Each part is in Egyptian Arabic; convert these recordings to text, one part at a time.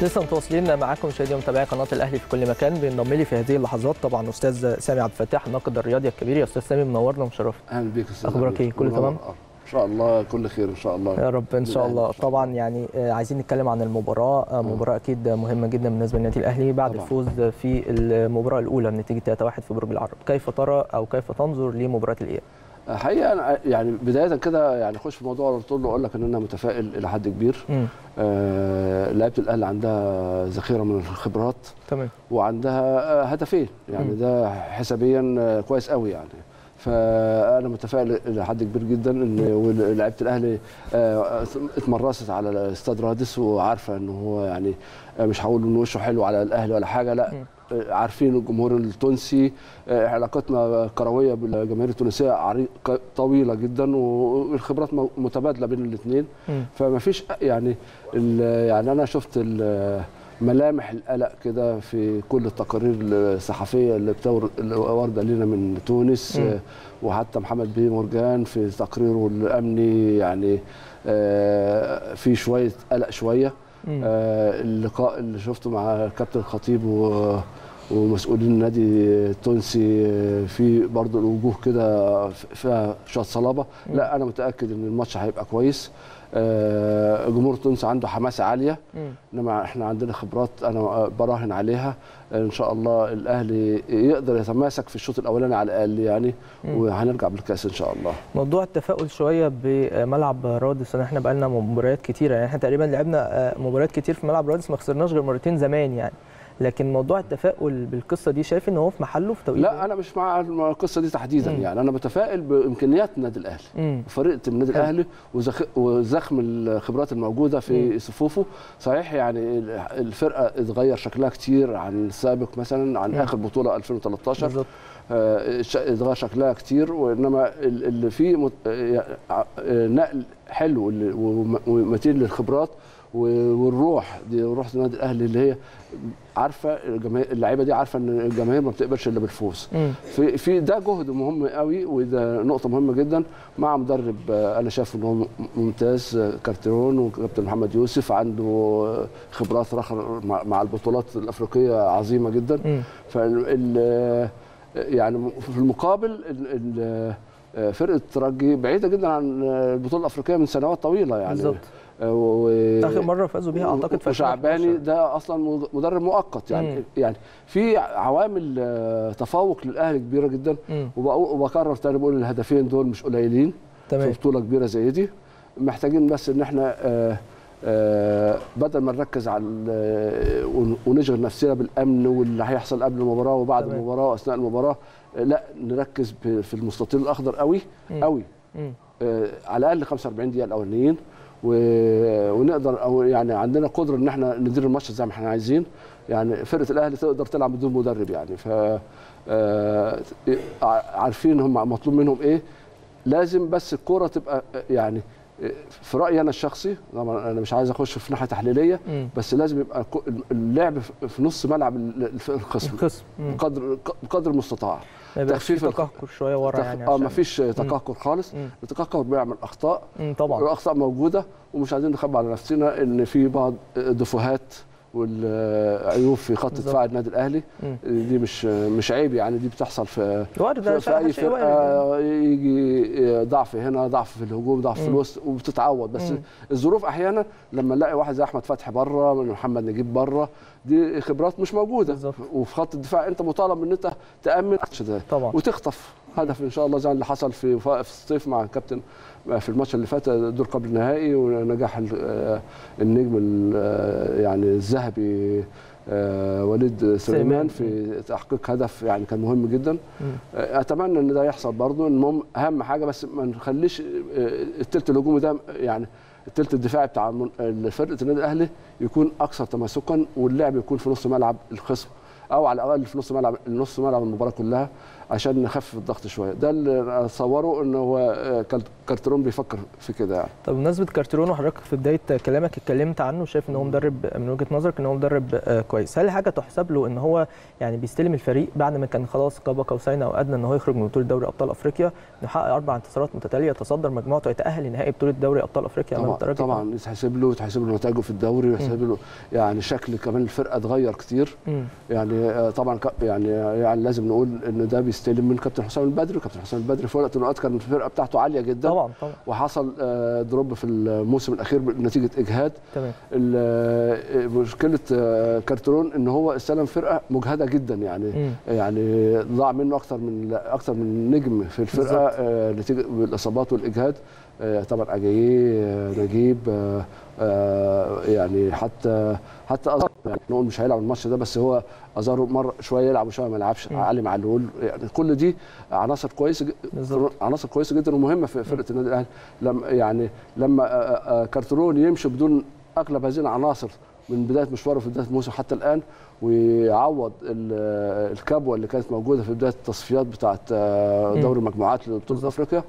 لسه متواصلين معاكم مشاهدي ومتابعي قناه الاهلي في كل مكان بينضم لي في هذه اللحظات طبعا استاذ سامي عبد الفتاح الناقد الرياضي الكبير يا استاذ سامي منورنا ومشرفنا اهلا بيك يا استاذ أخبارك أمير. إيه؟ كله منور. تمام؟ آه. ان شاء الله كل خير ان شاء الله يا رب ان شاء بالأهلي الله إن شاء طبعا يعني آه، عايزين نتكلم عن المباراه آه، مباراه اكيد مهمه جدا بالنسبه للنادي الاهلي بعد طبعاً. الفوز في المباراه الاولى بنتيجه 3-1 في برج العرب كيف ترى او كيف تنظر لمباراه الاياب حقيقه انا يعني بدايه كده يعني اخش في موضوع على طول اقول لك ان انا متفائل الى حد كبير مم. آه لعيبه الاهلي عندها ذخيره من الخبرات تمام وعندها آه، هدفين يعني مم. ده حسابيا آه، كويس قوي يعني فانا متفائل الى حد كبير جدا ان لعيبه الاهلي آه، اتمرست على استاد رادس وعارفه ان هو يعني آه، مش هقول ان وشه حلو على الاهلي ولا حاجه لا مم. آه، عارفين الجمهور التونسي آه، علاقتنا كرويه بالجماهير التونسيه عريقه طويله جدا والخبرات م- متبادله بين الاثنين مم. فما فيش يعني ال- يعني انا شفت ال- ملامح القلق كده في كل التقارير الصحفيه اللي بتور اللي وارده لنا من تونس مم. آه، وحتى محمد بيه مرجان في تقريره الامني يعني آه، في شويه قلق شويه مم. آه، اللقاء اللي شفته مع كابتن الخطيب و ومسؤولين النادي التونسي آه، في برضه الوجوه كده فيها شويه صلابه مم. لا انا متاكد ان الماتش هيبقى كويس آه، جمهور تونس عنده حماسه عاليه مم. انما احنا عندنا خبرات انا براهن عليها ان شاء الله الاهلي يقدر يتماسك في الشوط الاولاني على الاقل يعني مم. وهنرجع بالكاس ان شاء الله موضوع التفاؤل شويه بملعب رادس ان احنا بقى لنا مباريات كتيره يعني احنا تقريبا لعبنا آه، مباريات كتير في ملعب رادس ما خسرناش غير مرتين زمان يعني لكن موضوع التفاؤل بالقصه دي شايف ان هو في محله في توقيت لا انا مش مع القصه دي تحديدا مم. يعني انا متفائل بامكانيات النادي الاهلي مم. فرقه النادي حلو. الاهلي وزخ... وزخم الخبرات الموجوده مم. في صفوفه صحيح يعني الفرقه اتغير شكلها كتير عن السابق مثلا عن مم. اخر بطوله 2013 بالظبط آه، ش- اتغير شكلها كتير وانما ال- اللي فيه مت- آه، آه، نقل حلو اللي- وم- ومتين للخبرات و- والروح دي روح النادي الاهلي اللي هي عارفه الجماهير اللعيبه دي عارفه ان الجماهير ما بتقبلش الا بالفوز مم. في في ده جهد مهم قوي وده نقطه مهمه جدا مع مدرب آه، انا شايف ان هو م- ممتاز آه، كارتيرون وكابتن محمد يوسف عنده آه، خبرات رخر مع مع البطولات الافريقيه عظيمه جدا مم. فال يعني في المقابل ال- ال- فرقه الترجي بعيده جدا عن البطوله الافريقيه من سنوات طويله يعني بالظبط و... اخر مره فازوا بيها اعتقد في وشعباني 2011. ده اصلا مدرب مؤقت يعني مم. يعني في عوامل آه، تفوق للاهلي كبيره جدا مم. وبقو- وبكرر تاني بقول الهدفين دول مش قليلين في تمام بطوله كبيره زي دي محتاجين بس ان احنا آه، آه، بدل ما نركز على ال- ون- ونشغل نفسنا بالامن واللي هيحصل قبل المباراه وبعد تمام. المباراه واثناء المباراه آه، لا نركز ب- في المستطيل الاخضر قوي مم. قوي مم. آه، على الاقل 45 دقيقه الاولانيين و- ونقدر او يعني عندنا قدره ان احنا ندير الماتش زي ما احنا عايزين يعني فرقه الاهلي تقدر تلعب بدون مدرب يعني ف آه، عارفين هم مطلوب منهم ايه لازم بس الكوره تبقى آه، يعني آه، في رايي انا الشخصي طبعا انا مش عايز اخش في ناحيه تحليليه مم. بس لازم يبقى كو- اللعب في- في نص ملعب ال- الف- الخصم الخصم مم. بقدر بقدر المستطاع ما يبقاش في تخفيف الخ- تقهقر شويه ورا تخ- يعني اه عشان- ما فيش تقهقر خالص مم. التقهقر بيعمل اخطاء مم. طبعا الاخطاء موجوده ومش عايزين نخبي على نفسنا ان في بعض دفوهات والعيوب في خط بالظبط. دفاع النادي الاهلي مم. دي مش مش عيب يعني دي بتحصل في وارد ده في, في اي شيء وارد يعني. فرقه يجي ضعف هنا ضعف في الهجوم ضعف في مم. الوسط وبتتعوض بس مم. الظروف احيانا لما نلاقي واحد زي احمد فتحي بره من محمد نجيب بره دي خبرات مش موجوده بالظبط. وفي خط الدفاع انت مطالب ان انت تامن الماتش ده طبعا وتخطف هدف ان شاء الله زي اللي حصل في في الصيف مع الكابتن في الماتش اللي فات دور قبل النهائي ونجاح ال- آه، النجم ال- آه، يعني الذهبي آه، وليد سليمان. سليمان في تحقيق هدف يعني كان مهم جدا مم. آه، اتمنى ان ده يحصل برضه المهم اهم حاجه بس ما نخليش آه، التلت الهجومي ده يعني التلت الدفاعي بتاع من- فرقه النادي الاهلي يكون اكثر تماسكا واللعب يكون في نص ملعب الخصم او على الاقل في نص ملعب نص ملعب المباراه كلها عشان نخفف الضغط شويه ده اللي اتصوره ان هو آه، كالت- كارترون بيفكر في كده يعني طب بمناسبه كارتيرون وحضرتك في بدايه كلامك اتكلمت عنه شايف ان هو مدرب من وجهه نظرك ان هو مدرب آه، كويس هل حاجه تحسب له ان هو يعني بيستلم الفريق بعد ما كان خلاص قاب قوسين او ادنى ان هو يخرج من بطوله دوري ابطال افريقيا انه يحقق اربع انتصارات متتاليه يتصدر مجموعته يتاهل لنهائي بطوله دوري ابطال افريقيا امام طبعا الترجي طبعا يتحسب له يتحسب له نتائجه في الدوري ويتحسب له يعني شكل كمان الفرقه اتغير كتير مم. يعني آه، طبعا ك- يعني يعني لازم نقول ان ده بيستلم من كابتن حسام البدري وكابتن حسام البدري في وقت من الاوقات كان الفرقه بتاعته عاليه جدا طبعا طبعا وحصل آه، دروب في الموسم الاخير نتيجه اجهاد تمام ال- آه، مشكله آه، كارترون ان هو استلم فرقه مجهده جدا يعني مم. يعني ضاع منه اكتر من اكتر من نجم في الفرقه بالظبط. آه، نتيجه الاصابات والاجهاد آه، طبعا اجاييه آه، نجيب آه، آه، يعني حتى حتى أزار يعني نقول مش هيلعب الماتش ده بس هو ازارو مره شويه يلعب وشويه ما يلعبش مم. علي معلول يعني كل دي عناصر كويسه ج- بالظبط. عناصر كويسه جدا ومهمه في فرقه النادي الاهلي لما يعني لما آه، آه، كارترون يمشي بدون اغلب هذه العناصر من بدايه مشواره في بدايه الموسم حتى الان ويعوض ال- الكبوه اللي كانت موجوده في بدايه التصفيات بتاعه آه، مم. دوري المجموعات لبطوله بالظبط. افريقيا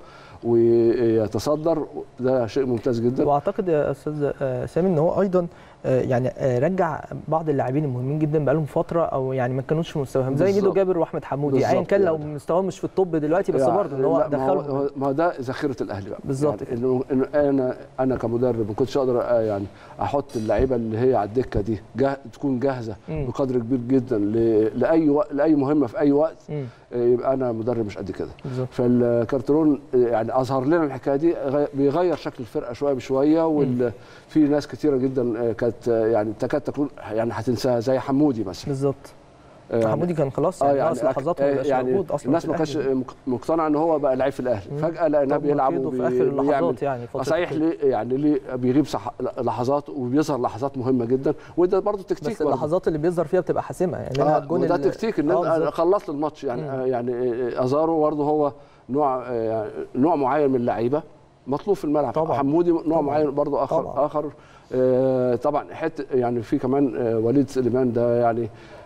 ويتصدر ده شيء ممتاز جدا واعتقد يا استاذ آه، سامي ان هو ايضا آه، يعني آه، رجع بعض اللاعبين المهمين جدا بقالهم فتره او يعني ما كانوش في مستواهم زي ميدو بالظبط. جابر واحمد حمودي ايا بالظبط كان لو يعني. مستواهم مش في الطب دلوقتي بس يعني برضه ان هو لا، ما هو- دخلهم هو- ما هو ده ذخيره الاهلي بقى بالظبط يعني إنه إنه انا انا كمدرب ما كنتش اقدر آه، يعني احط اللعيبه اللي هي على الدكه دي جاه تكون جاهزه مم. بقدر كبير جدا ل- لاي وق- لاي مهمه في اي وقت مم. آه، يبقى انا مدرب مش قد كده بالظبط فالكارترون يعني اظهر لنا الحكايه دي غي- بيغير شكل الفرقه شويه بشويه وفي ناس كتيره جدا آه، كانت آه، يعني تكاد تكون يعني هتنساها زي حمودي مثلا بالظبط آه، حمودي كان خلاص اه يعني يعني ناقص لحظات آه، ما يبقاش يعني موجود اصلا الناس في ما كانتش الأهلي. مق- مقتنعه ان هو بقى لعيب في الاهلي مم. فجاه لقيناه طب بيلعب نقيده في وبي- اخر بيعمل اللحظات يعني فترة صحيح كده. ليه يعني ليه بيغيب صح لحظات وبيظهر لحظات مهمه جدا وده برضه تكتيك بس برضه. اللحظات اللي بيظهر فيها بتبقى حاسمه يعني منها آه الجون وده اللي- تكتيك ان آه، أنا بالظبط. خلصت الماتش يعني مم. آه يعني آه، ازارو برضه هو نوع آه، يعني نوع معين من اللعيبه مطلوب في الملعب طبعا. حمودي نوع طبعا. معين برضه اخر طبعا. اخر آه طبعا حته يعني في كمان آه وليد سليمان ده يعني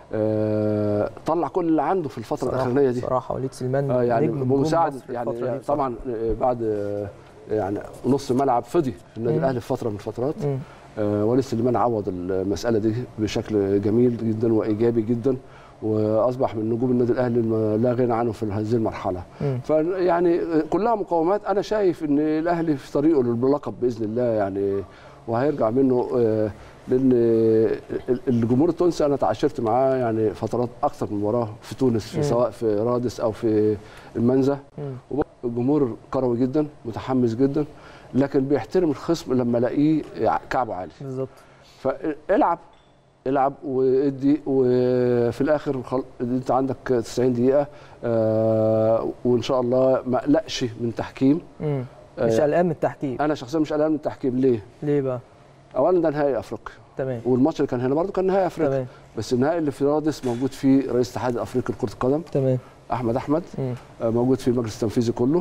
آه طلع كل اللي عنده في الفتره صراحة- الاخرانيه دي صراحه وليد سليمان آه يعني نجم نجوم بمساعد مصر في يعني الفترة دي يعني بصراحة. طبعا آه، بعد آه، يعني نص ملعب فضي في النادي مم. الاهلي في فتره من الفترات مم. آه، وليد سليمان عوض المساله دي بشكل جميل جدا وايجابي جدا واصبح من نجوم النادي الاهلي الم- لا غنى عنه في هذه المرحله مم. فيعني كلها مقومات انا شايف ان الاهلي في طريقه للقب باذن الله يعني وهيرجع منه آه، لان الجمهور التونسي انا تعاشرت معاه يعني فترات اكثر من مباراه في تونس في مم. سواء في رادس او في المنزه مم. الجمهور كروي جدا متحمس جدا لكن بيحترم الخصم لما الاقيه كعبه عالي بالظبط فالعب العب وادي وفي الاخر خل... انت عندك 90 دقيقه آه وان شاء الله ما اقلقش من تحكيم مم. مش آه قلقان من التحكيم انا شخصيا مش قلقان من التحكيم ليه؟ ليه بقى اولا ده نهائي افريقيا تمام والماتش اللي كان هنا برضه كان نهائي افريقيا تمام بس النهائي اللي في رادس موجود فيه رئيس الاتحاد الافريقي لكره القدم تمام احمد احمد مم. آه، موجود في المجلس التنفيذي كله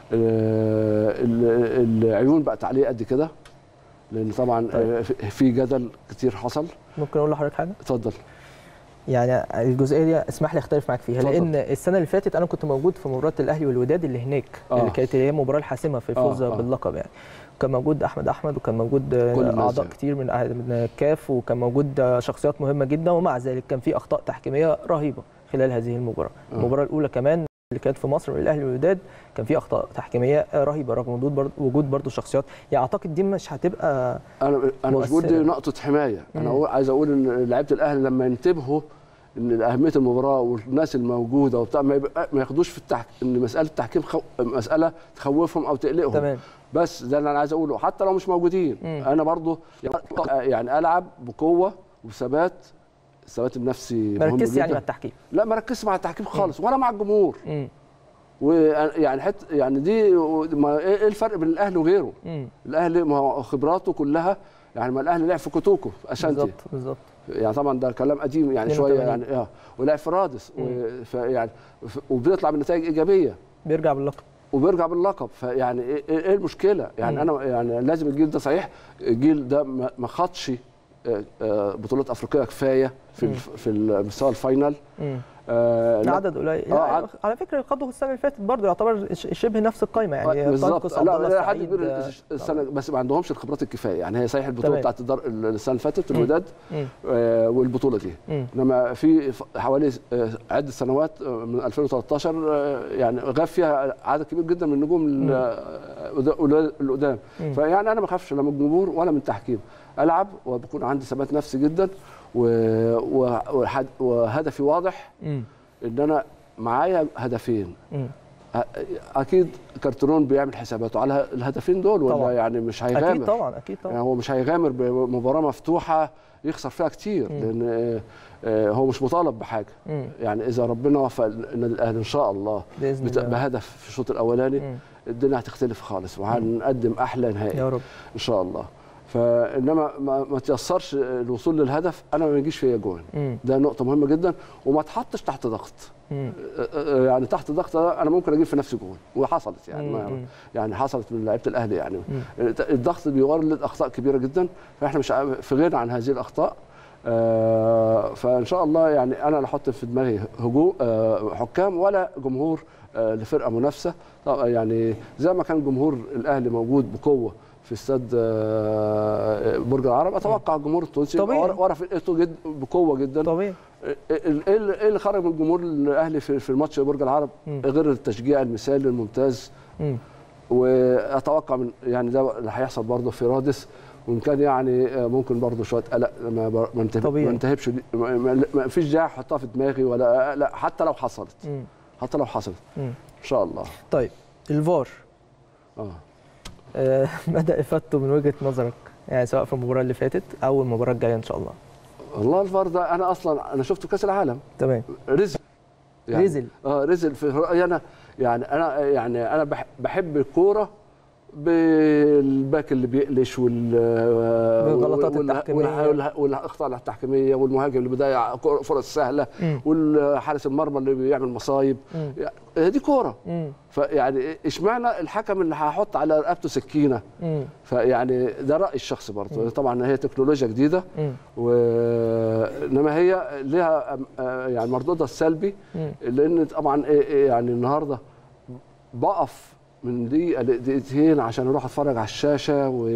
آه، ال- العيون بقت عليه قد كده لان طبعا طيب. آه، في- في جدل كتير حصل ممكن اقول لحضرتك حاجه اتفضل يعني الجزئيه دي اسمح لي اختلف معاك فيها اتفضل. لان السنه اللي فاتت انا كنت موجود في مباراه الاهلي والوداد اللي هناك آه. اللي كانت هي المباراه الحاسمه في الفوز آه، آه. باللقب يعني كان موجود احمد احمد وكان موجود كل الناس اعضاء يعني. كتير من من الكاف وكان موجود شخصيات مهمه جدا ومع ذلك كان في اخطاء تحكيميه رهيبه خلال هذه المباراه آه. المباراه الاولى كمان اللي كانت في مصر من الاهلي والوداد كان في اخطاء تحكيميه رهيبه رغم وجود برضه وجود برضه شخصيات يعني اعتقد دي مش هتبقى انا انا مش بقول دي مؤثرة. نقطه حمايه انا مم. أقول- عايز اقول ان لعيبه الاهلي لما ينتبهوا ان اهميه المباراه والناس الموجوده وبتاع ما, يبقى ما ياخدوش في التحك... ان مساله التحكيم خو... مساله تخوفهم او تقلقهم تمام بس ده اللي انا عايز اقوله حتى لو مش موجودين مم. انا برضو يعني العب بقوه وبثبات الثبات النفسي ما مهم ركزش يعني جدا مع التحكيم لا ما ركزش مع التحكيم خالص ولا مع الجمهور مم. ويعني حت يعني دي ما ايه إيه الفرق بين الاهلي وغيره مم. الاهلي ما هو خبراته كلها يعني ما الاهلي لعب في كوتوكو في اشانتي بالظبط بالظبط يعني طبعا ده كلام قديم يعني شويه 82. يعني اه ولعب في رادس مم. و- فيعني ف- وبيطلع بنتائج ايجابيه بيرجع باللقب وبيرجع باللقب فيعني ايه إيه- إيه المشكله؟ يعني مم. انا يعني لازم الجيل ده صحيح الجيل ده ما ما خدش آه، آه، بطولات افريقيه كفايه في مم. الف- في المستوى الفاينل مم. آه لا عدد قليل آه، لا، عد- على فكره خدوا السنه اللي فاتت برضه يعتبر ش- شبه نفس القائمه يعني آه، بالظبط طلقس، عبد لا الله لا حد السعيد، كبير آه، السنه بس ما عندهمش الخبرات الكفايه يعني هي صحيح البطوله تمام. بتاعت الدار السنه اللي فاتت الوداد مم. آه والبطوله دي مم. انما في ف- حوالي آه، عده سنوات آه، من 2013 آه، يعني غاب فيها عدد كبير جدا من النجوم ال- آه، القدا- القدام مم. فيعني انا ما بخافش لا من الجمهور ولا من التحكيم العب وبكون عندي ثبات نفسي جدا و- و- وحد- وهدفي واضح مم. ان انا معايا هدفين مم. أ- اكيد كارترون بيعمل حساباته على الهدفين دول ولا طبعاً. يعني مش هيغامر اكيد طبعا اكيد يعني طبعا هو مش هيغامر بمباراه مفتوحه يخسر فيها كتير مم. لان آه، آه، هو مش مطالب بحاجه مم. يعني اذا ربنا وفق النادي الاهلي ان شاء الله باذن بت- الله بهدف في الشوط الاولاني مم. الدنيا هتختلف خالص وهنقدم احلى نهائي يا رب ان شاء الله فانما ما, ما تيسرش الوصول للهدف انا ما يجيش فيا جون مم. ده نقطه مهمه جدا وما تحطش تحت ضغط مم. يعني تحت ضغط ده انا ممكن اجيب في نفسي جول وحصلت يعني ما مم. يعني حصلت من لعيبه الاهلي يعني مم. الضغط بيولد اخطاء كبيره جدا فاحنا مش عا- في غنى عن هذه الاخطاء آه، فان شاء الله يعني انا لا احط في دماغي هجوم آه، حكام ولا جمهور آه، لفرقه منافسه طبعا يعني زي ما كان جمهور الاهلي موجود بقوه في استاد آه، برج العرب اتوقع الجمهور التونسي طبيعي. ورا ورا فرقته جد بقوه جدا طبيعي ايه اللي إيه اللي خرج من الجمهور الاهلي في في الماتش برج العرب مم. غير التشجيع المثالي الممتاز مم. واتوقع من يعني ده اللي هيحصل برضه في رادس وان كان يعني آه، ممكن برضه شويه قلق ما ب- ما انتهب- طبيعي. ما انتهبش دي- ما- ما ما فيش داعي احطها في دماغي ولا لا حتى لو حصلت مم. حتى لو حصلت مم. ان شاء الله طيب الفار اه آه، مدى افادته من وجهه نظرك يعني سواء في المباراه اللي فاتت او المباراه الجايه ان شاء الله والله الفار ده انا اصلا انا شفته في كاس العالم تمام رزق رزل. اه رزل في رأيي انا يعني انا يعني انا بح- بحب الكوره بالباك اللي بيقلش وال بالغلطات وال- التحكيمية. وال- والاخطاء التحكيميه والمهاجم اللي بيضيع كور- فرص سهله مم. والحارس المرمى اللي بيعمل مصايب مم. يعني دي كوره مم. فيعني اشمعنى الحكم اللي هحط على رقبته سكينه مم. فيعني ده رايي الشخصي برضه طبعا هي تكنولوجيا جديده مم. و... انما هي لها آه، يعني مردودها السلبي مم. لان طبعا إيه- إيه يعني النهارده بقف من دقيقه لدقيقتين عشان اروح اتفرج على الشاشه و...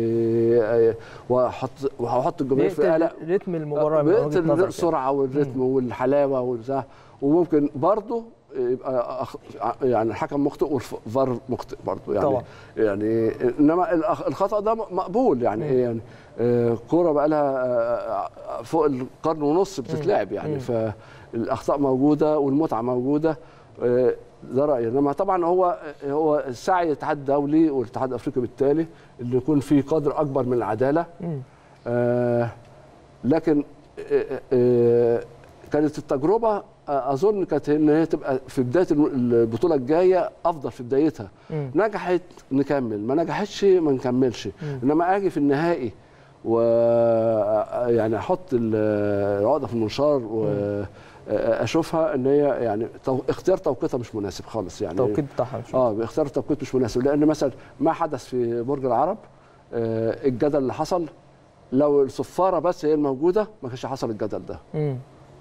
واحط واحط الجماهير في بيقتل قلق رتم المباراه من وجهه بيقتل نظرك يعني. السرعه والريتم والحلاوه والبتاع وممكن برضه يبقى أخ... يعني الحكم مخطئ والفار مخطئ برضه يعني طبعا. يعني انما الأخ- الخطا ده مقبول يعني ايه يعني آه، كوره بقى لها آه، فوق القرن ونص بتتلعب يعني مم. فالاخطاء موجوده والمتعه موجوده آه، ده رايي انما طبعا هو هو السعي الاتحاد الدولي والاتحاد الافريقي بالتالي اللي يكون في قدر اكبر من العداله مم. آه، لكن آه، آه، كانت التجربه آه، اظن كانت ان هي تبقى في بدايه الم- البطوله الجايه افضل في بدايتها مم. نجحت نكمل ما نجحتش ما نكملش مم. انما اجي في النهائي و يعني احط ال- العقده في المنشار واشوفها ان هي يعني تو- اختيار توقيتها مش مناسب خالص يعني التوقيت بتاعها مش اه باختيار التوقيت مش مناسب لان مثلا ما حدث في برج العرب آه، الجدل اللي حصل لو الصفاره بس هي الموجوده ما كانش حصل الجدل ده مم.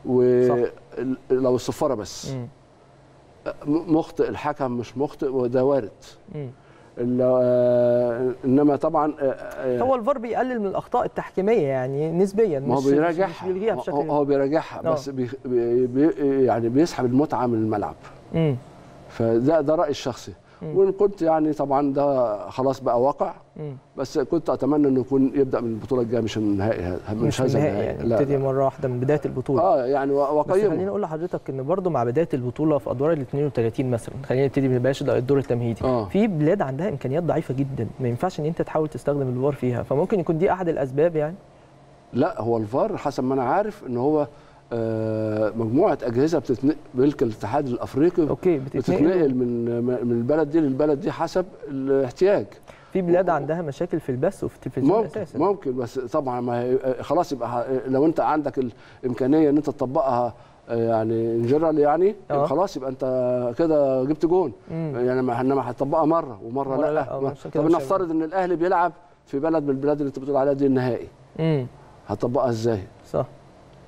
ولو الصفاره بس مم. م- مخطئ الحكم مش مخطئ وده وارد مم. ال- آه، انما طبعا آه، آه، هو الفار بيقلل من الاخطاء التحكيميه يعني نسبيا ما هو مش- مش- بيراجعها مش بيلغيها بشكل هو- هو بيراجعها آه. بس بي بي بي- يعني بيسحب المتعه من الملعب مم. فده ده رايي الشخصي مم. وان كنت يعني طبعا ده خلاص بقى واقع مم. بس كنت اتمنى انه يكون يبدا من البطوله الجايه مش النهائي ه- مش مش في هذا النهائي النهائي يعني لا, نبتدي لا. مره واحده من بدايه البطوله اه يعني و- بس خليني وقيمه اقول لحضرتك ان برضو مع بدايه البطوله في ادوار ال 32 مثلا خلينا نبتدي من بلاش ده الدور التمهيدي آه. في بلاد عندها امكانيات ضعيفه جدا ما ينفعش ان انت تحاول تستخدم الفار فيها فممكن يكون دي احد الاسباب يعني لا هو الفار حسب ما انا عارف ان هو آه، مجموعه اجهزه بتتنقل ملك الاتحاد الافريقي اوكي بتتنقل بتتنقل من من البلد دي للبلد دي حسب الاحتياج في بلاد عندها مشاكل في البث وفي التلفزيون ممكن اساسا ممكن بس طبعا ما هي خلاص يبقى ه- لو انت عندك الامكانيه ان انت تطبقها آه، يعني ان جنرال يعني آه. يبقى خلاص يبقى انت كده جبت جون مم. يعني ما- انما هتطبقها مره ومره مرة لا, لا، آه، ما- عشان كده طب مش نفترض ان الاهلي بيلعب في بلد من البلاد اللي انت بتقول عليها دي النهائي امم هتطبقها ازاي؟ صح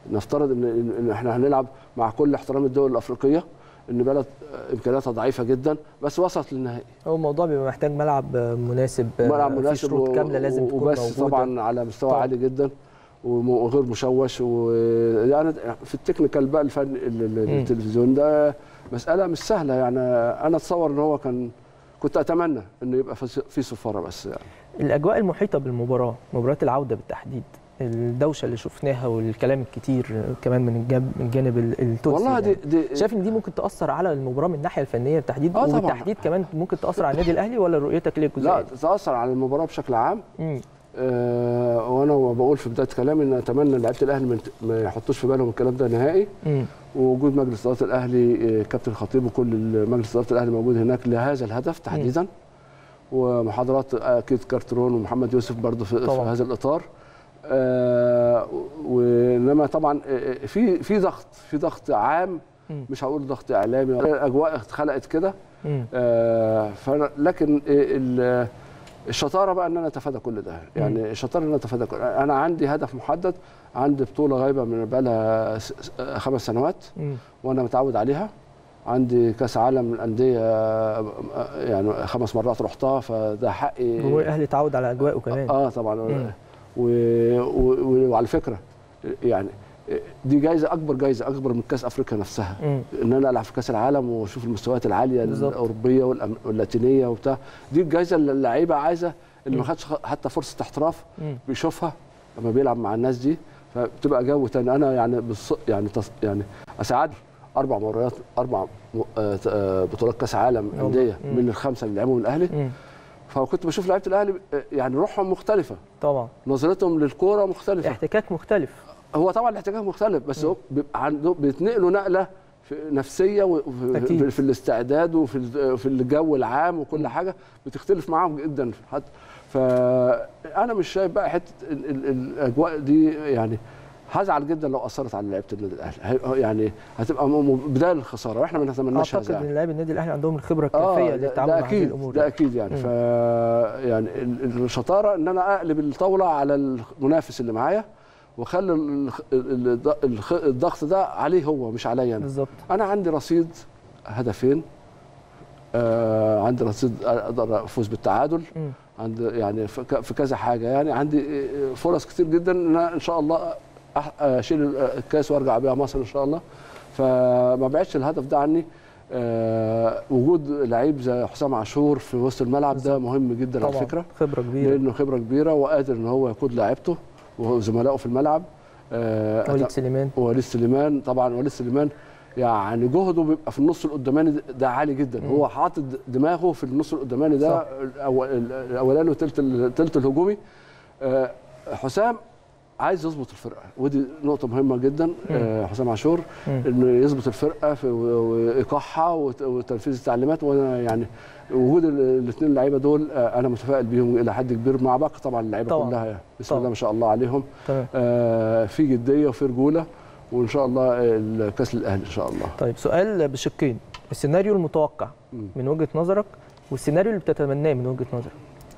نفترض ان ان احنا هنلعب مع كل احترام الدول الافريقيه ان بلد آه، امكانياتها ضعيفه جدا بس وصلت للنهائي هو الموضوع بيبقى محتاج ملعب مناسب ملعب في مناسب شروط و- كامله لازم تكون وبس موجوده طبعا على مستوى طبعاً. عالي جدا وم- وغير مشوش ويعني في التكنيكال بقى الفن ال- ال- مم. التلفزيون ده مساله مش سهله يعني انا اتصور ان هو كان كنت اتمنى انه يبقى في في صفاره بس يعني الاجواء المحيطه بالمباراه مباراه العوده بالتحديد الدوشه اللي شفناها والكلام الكتير كمان من الجانب من الجانب ال- التونسي والله دي, يعني. دي شايف ان دي ممكن تاثر على المباراه من الناحيه الفنيه بالتحديد آه طبعاً. وبالتحديد كمان ممكن تاثر على النادي الاهلي ولا رؤيتك ليه الجزئيه لا دي؟ تاثر على المباراه بشكل عام مم. آه وانا بقول في بدايه كلامي ان اتمنى لعيبه الاهلي ما- ما يحطوش في بالهم الكلام ده نهائي مم. ووجود مجلس اداره الاهلي آه، كابتن الخطيب وكل مجلس اداره الاهلي موجود هناك لهذا الهدف تحديدا ومحاضرات اكيد كارترون ومحمد يوسف برضه في, في طبعاً. هذا الاطار آه وانما طبعا آه، في في ضغط في ضغط عام مم. مش هقول ضغط اعلامي الاجواء اتخلقت كده مم. آه، فأنا- لكن ال- الشطاره بقى ان انا اتفادى كل ده يعني الشطاره ان انا اتفادى كل انا عندي هدف محدد عندي بطوله غايبه من بقى لها س- س- خمس سنوات مم. وانا متعود عليها عندي كاس عالم الانديه آه، يعني خمس مرات رحتها فده حقي جمهور الاهلي اتعود على اجواءه كمان اه طبعا مم. و... و... وعلى فكره يعني دي جايزه اكبر جايزه اكبر من كاس افريقيا نفسها مم. ان انا العب في كاس العالم واشوف المستويات العاليه بالظبط. الاوروبيه والأم- واللاتينيه وبتاع دي الجائزه اللي اللعيبه عايزه اللي ما مم. خدش خ- حتى فرصه احتراف مم. بيشوفها لما بيلعب مع الناس دي فبتبقى جو تاني انا يعني بالص... يعني تص... يعني اسعد اربع مرات اربع م- آه، آه، بطولات كاس عالم والله. انديه مم. من الخمسه اللي لعبوا من الاهلي مم. فكنت بشوف لعيبه الاهلي آه، يعني روحهم مختلفه طبعا نظرتهم للكوره مختلفه احتكاك مختلف هو طبعا الاحتكاك مختلف بس هو بيبقى عنده بيتنقلوا نقله في نفسيه وفي أكيد. في, في الاستعداد وفي ال- في الجو العام وكل حاجه بتختلف معاهم جدا حتى فانا مش شايف بقى حته ال- ال- الاجواء دي يعني هزعل جدا لو اثرت على لعيبه النادي الاهلي هي- يعني هتبقى م- م- بدايه للخساره واحنا ما نتمناش اعتقد هذا ان يعني. لاعبي النادي الاهلي عندهم الخبره اه الكافيه ده, للتعامل ده مع هذه اكيد الامور ده اكيد يعني مم. ف يعني ال- الشطاره ان انا اقلب الطاوله على المنافس اللي معايا واخلي الخ- ال- ال- الخ- الضغط ده عليه هو مش عليا انا بالظبط انا عندي رصيد هدفين آه عندي رصيد اقدر افوز بالتعادل مم. عند يعني في ك- في كذا حاجه يعني عندي فرص كتير جدا ان أنا ان شاء الله أح- اشيل الكاس وارجع بيها مصر ان شاء الله فما بعدش الهدف ده عني آه وجود لعيب زي حسام عاشور في وسط الملعب ده مهم جدا على طبعا فكره خبره كبيره لانه خبره كبيره وقادر ان هو يقود لعيبته وزملائه في الملعب آه وليد سليمان وليد سليمان طبعا وليد سليمان يعني جهده بيبقى في النص القداماني ده- ده عالي جدا مم. هو حاطط دماغه في النص القداماني ده صح. الأول- الاولاني والثلث الثلث الهجومي آه، حسام عايز يظبط الفرقه ودي نقطه مهمه جدا آه، حسام عاشور مم. انه يظبط الفرقه في وايقاعها وت- وتنفيذ التعليمات وانا يعني وجود الاثنين اللعيبه دول آه، انا متفائل بيهم الى حد كبير مع باقي طبعا اللعيبه طبعاً. كلها بسم طبعاً. الله ما شاء الله عليهم تمام آه، في جديه وفي رجوله وان شاء الله الكاس للاهلي ان شاء الله طيب سؤال بشقين السيناريو المتوقع مم. من وجهه نظرك والسيناريو اللي بتتمناه من وجهه نظرك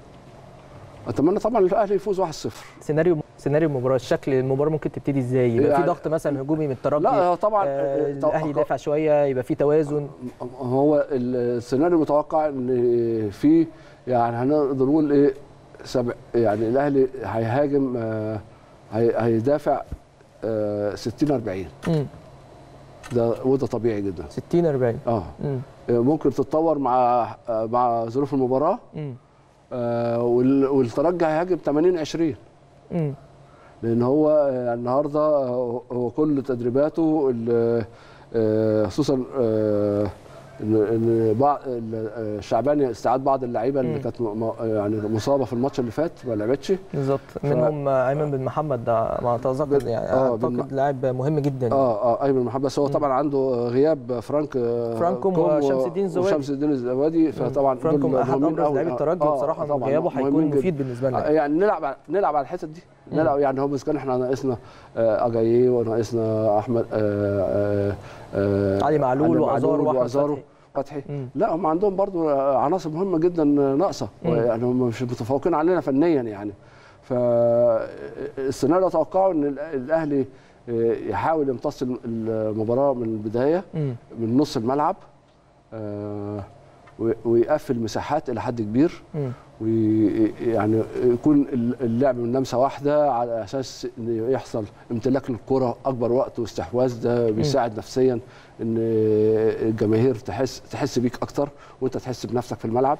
اتمنى طبعا الاهلي يفوز 1-0 سيناريو سيناريو المباراه الشكل المباراه ممكن تبتدي ازاي يبقى في يعني- ضغط مثلا هجومي من الترجي لا هو طبعا آه آه، الاهلي طبعاً- يدافع شويه يبقى في توازن هو السيناريو المتوقع ان في يعني هنقدر نقول ايه سبع يعني الاهلي هيهاجم آه، هي- هيدافع آه، 60 40 مم. ده وده طبيعي جدا 60 40 اه مم. ممكن تتطور مع آه، مع ظروف المباراه مم. آه، وال- والترجي هيهاجم 80 20 مم. لان هو آه، النهارده آه، هو كل تدريباته ال- آه، خصوصا آه، ان ان بعض ال- آه، الشعباني استعاد بعض اللعيبه اللي مم. كانت م- م- يعني مصابه في الماتش اللي فات ما لعبتش بالظبط منهم ايمن بن محمد ده ما اعتقد يعني آه، بن اعتقد لاعب مهم جدا اه اه ايمن محمد بس هو مم. طبعا عنده غياب فرانك آه، فرانكوم كوم وشمس الدين الزوادي. وشمس الدين الزوادي فطبعا فرانكوم دول احد مهمين ابرز أوي. لاعبي الترجي آه، بصراحه طبعاً غيابه مهمين هيكون جداً. مفيد بالنسبه آه، لنا يعني نلعب على- نلعب على الحتت دي مم. نلعب يعني هو كان احنا ناقصنا آه، اجاييه وناقصنا احمد آه، آه، آه، علي معلول وازار واحمد وازارو فتحي فتحي مم. لا هم عندهم برضو عناصر مهمه جدا ناقصه مم. يعني هم مش متفوقين علينا فنيا يعني فالسيناريو اتوقعه ان ال- الاهلي آه، يحاول يمتص المباراه من البدايه مم. من نص الملعب آه، و- ويقفل مساحات الى حد كبير مم. ويعني يكون اللعب من لمسه واحده على اساس ان يحصل امتلاك للكره اكبر وقت واستحواذ ده بيساعد نفسيا ان الجماهير تحس تحس بيك اكتر وانت تحس بنفسك في الملعب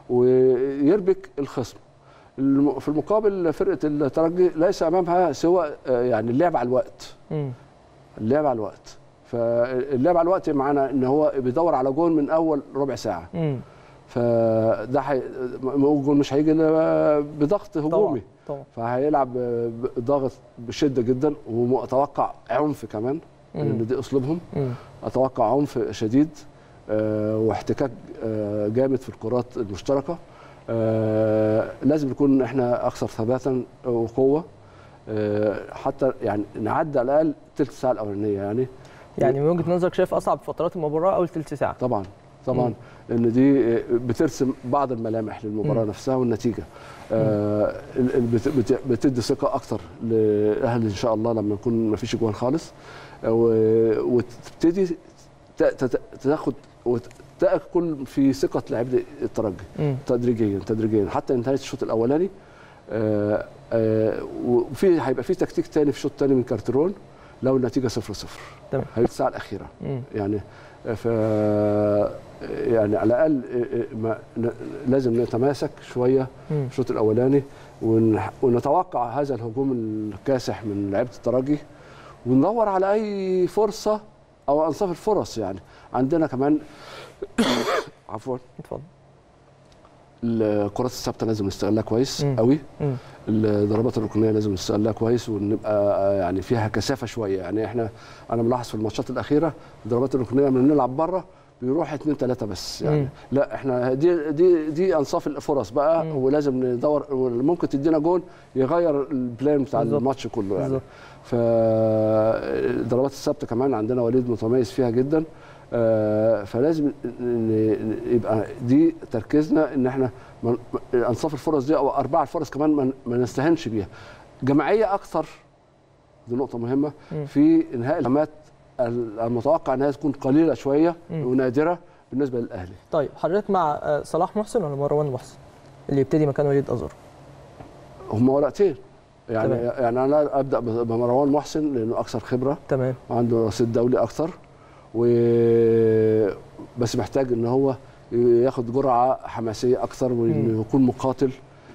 ويربك الخصم الم- في المقابل فرقه الترجي ليس امامها سوى آه، يعني اللعب على الوقت مم. اللعب على الوقت فاللعب على الوقت معناه ان هو بيدور على جون من اول ربع ساعه مم. فده حي... الجون مش هيجي إلا بضغط هجومي طبعا طبعا فهيلعب ضاغط بشده جدا واتوقع عنف كمان مم. لان دي اسلوبهم مم. اتوقع عنف شديد آه، واحتكاك آه، جامد في الكرات المشتركه آه، لازم نكون احنا اكثر ثباتا وقوه آه، حتى يعني نعدي على الاقل ثلث ساعه الاولانيه يعني يعني من وجهه نظرك شايف اصعب فترات المباراه اول ثلث ساعه طبعا طبعا مم. لان دي بترسم بعض الملامح للمباراه مم. نفسها والنتيجه آه ال- ال- بت- بت- بتدي ثقه اكتر لاهلي ان شاء الله لما يكون ما فيش جوان خالص آه، و- وتبتدي ت- تت- تاخد وتاكل في ثقه لاعبي الترجي مم. تدريجيا تدريجيا حتى انتهت الشوط الاولاني آه، آه، وفي هيبقى في تكتيك تاني في الشوط الثاني من كارترون لو النتيجه 0 0 تمام. هيبقى الساعه الاخيره مم. يعني ف يعني على الاقل ما ن- لازم نتماسك شويه مم. في الشوط الاولاني ون- ونتوقع هذا الهجوم الكاسح من لعيبه الترجي وندور على اي فرصه او انصاف الفرص يعني عندنا كمان عفوا اتفضل الكرات الثابته لازم نستغلها كويس مم. قوي مم. الضربات الركنيه لازم نستغلها كويس ونبقى يعني فيها كثافه شويه يعني احنا انا ملاحظ في الماتشات الاخيره الضربات الركنيه لما بنلعب بره بيروح اثنين ثلاثه بس يعني مم. لا احنا دي دي دي انصاف الفرص بقى مم. ولازم ندور ممكن تدينا جون يغير البلان بتاع بالظبط. الماتش كله يعني بالظبط فالضربات الثابته كمان عندنا وليد متميز فيها جدا آه، فلازم ن- ن- يبقى دي تركيزنا ان احنا ما- ما- انصاف الفرص دي او اربع الفرص كمان ما- ما نستهنش بيها جماعيه اكثر دي نقطه مهمه مم. في انهاء الهجمات المتوقع انها تكون قليله شويه مم. ونادره بالنسبه للاهلي طيب حضرتك مع آه، صلاح محسن ولا مروان محسن اللي يبتدي مكان وليد ازار هم ورقتين يعني تمام. يعني انا ابدا بمروان محسن لانه اكثر خبره تمام وعنده رصيد دولي اكتر و بس محتاج ان هو ياخد جرعه حماسيه اكتر وانه يكون مقاتل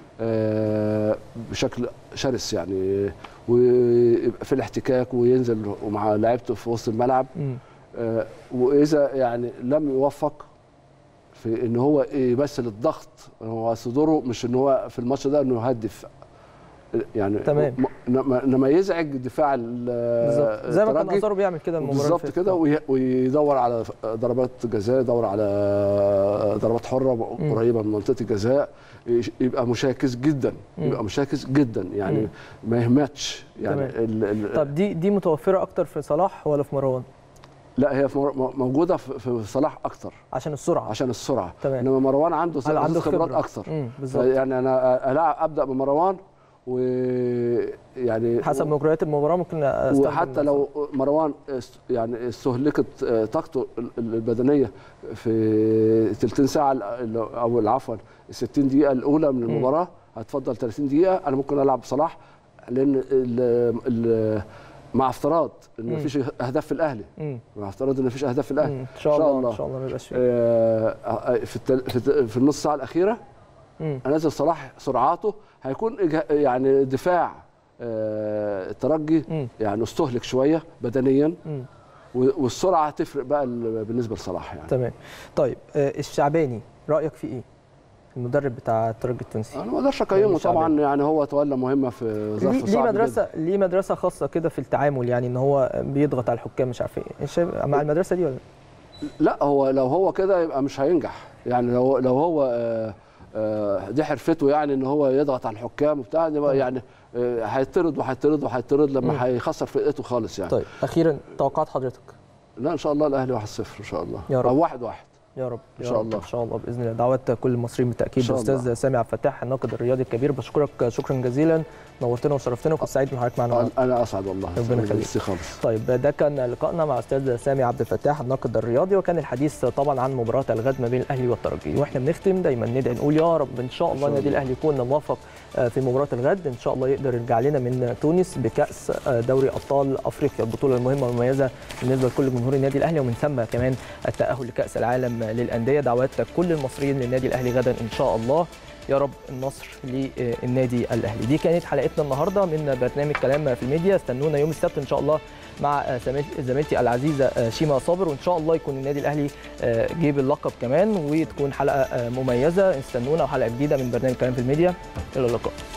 آه، بشكل شرس يعني ويبقى في الاحتكاك وينزل مع لعيبته في وسط الملعب مم. آه، واذا يعني لم يوفق في ان هو يمثل الضغط هو صدوره مش ان هو في الماتش ده انه يهدف يعني تمام. م- انما إنما يزعج دفاع ال- بالظبط زي ما كان الترجي. ازار بيعمل كده المباراه اللي بالظبط فاتت. كده وي- ويدور على ضربات جزاء يدور على ضربات حره مم. قريبه من منطقه الجزاء يش- يبقى مشاكس جدا مم. يبقى مشاكس جدا يعني مم. ما يهمتش يعني تمام. ال ال طب دي دي متوفره اكتر في صلاح ولا في مروان لا هي في مر- موجوده في في صلاح اكتر عشان السرعه عشان السرعه تمام. انما مروان عنده عنده عنده خبرات خبرة. اكتر مم. بالظبط يعني انا ألعب ابدا بمروان ويعني حسب مجريات المباراه ممكن استخدم وحتى لو مروان است- يعني استهلكت آه، طاقته ال- ال- البدنيه في تلتين ساعه ال- او عفوا ال 60 دقيقه الاولى من المباراه هتفضل 30 دقيقه انا ممكن العب بصلاح لان ال ال مع افتراض ان مم. مفيش اهداف في الاهلي مم. مع افتراض ان مفيش اهداف في مم. الاهلي ان شاء الله ان شاء الله ما يبقاش فيه آه، آه، في التل... في الت- في النص ساعه الاخيره مم. نازل صلاح سرعاته هيكون إجه- يعني دفاع آه، الترجي مم. يعني استهلك شويه بدنيا مم. و- والسرعه هتفرق بقى ال- بالنسبه لصلاح يعني تمام طيب آه، الشعباني رايك فيه ايه المدرب بتاع الترجي التونسي انا ما اقدرش اقيمه شعبي. طبعا يعني هو تولى مهمه في ظرف ليه ليه صعب مدرسه جدا. ليه مدرسه خاصه كده في التعامل يعني ان هو بيضغط على الحكام مش عارف ايه شايف مع المدرسه دي ولا لا هو لو هو كده يبقى مش هينجح يعني لو لو هو آه، آه، دي حرفته يعني ان هو يضغط على الحكام وبتاع يبقى يعني آه، هيطرد وهيطرد وهيطرد مم. لما هيخسر فرقته خالص يعني طيب اخيرا توقعات حضرتك لا ان شاء الله الاهلي 1-0 ان شاء الله يا رب. او 1-1 يا رب إن يا شاء رب الله. ان شاء الله باذن الله دعوات كل المصريين بالتاكيد إن شاء الله. استاذ سامي عبد الفتاح الناقد الرياضي الكبير بشكرك شكرا جزيلا نورتنا وشرفتنا وكنت سعيد بحضرتك معنا النهارده. انا اسعد والله ربنا يخليك. ميرسي خالص طيب ده كان لقائنا مع استاذ سامي عبد الفتاح الناقد الرياضي وكان الحديث طبعا عن مباراه الغد ما بين الاهلي والترجي واحنا بنختم دايما ندعي نقول يا رب ان شاء الله شاء النادي الله. الاهلي يكون موفق آه، في مباراه الغد ان شاء الله يقدر يرجع لنا من تونس بكاس آه، دوري ابطال افريقيا البطوله المهمه والمميزه بالنسبه لكل جمهور النادي الاهلي ومن ثم كمان التاهل لكاس العالم للانديه دعوات كل المصريين للنادي الاهلي غدا ان شاء الله يا رب النصر للنادي الاهلي دي كانت حلقتنا النهارده من برنامج كلام في الميديا استنونا يوم السبت ان شاء الله مع زميلتي زميلتي العزيزه شيما صابر وان شاء الله يكون النادي الاهلي جيب اللقب كمان وتكون حلقه مميزه استنونا وحلقه جديده من برنامج كلام في الميديا الى اللقاء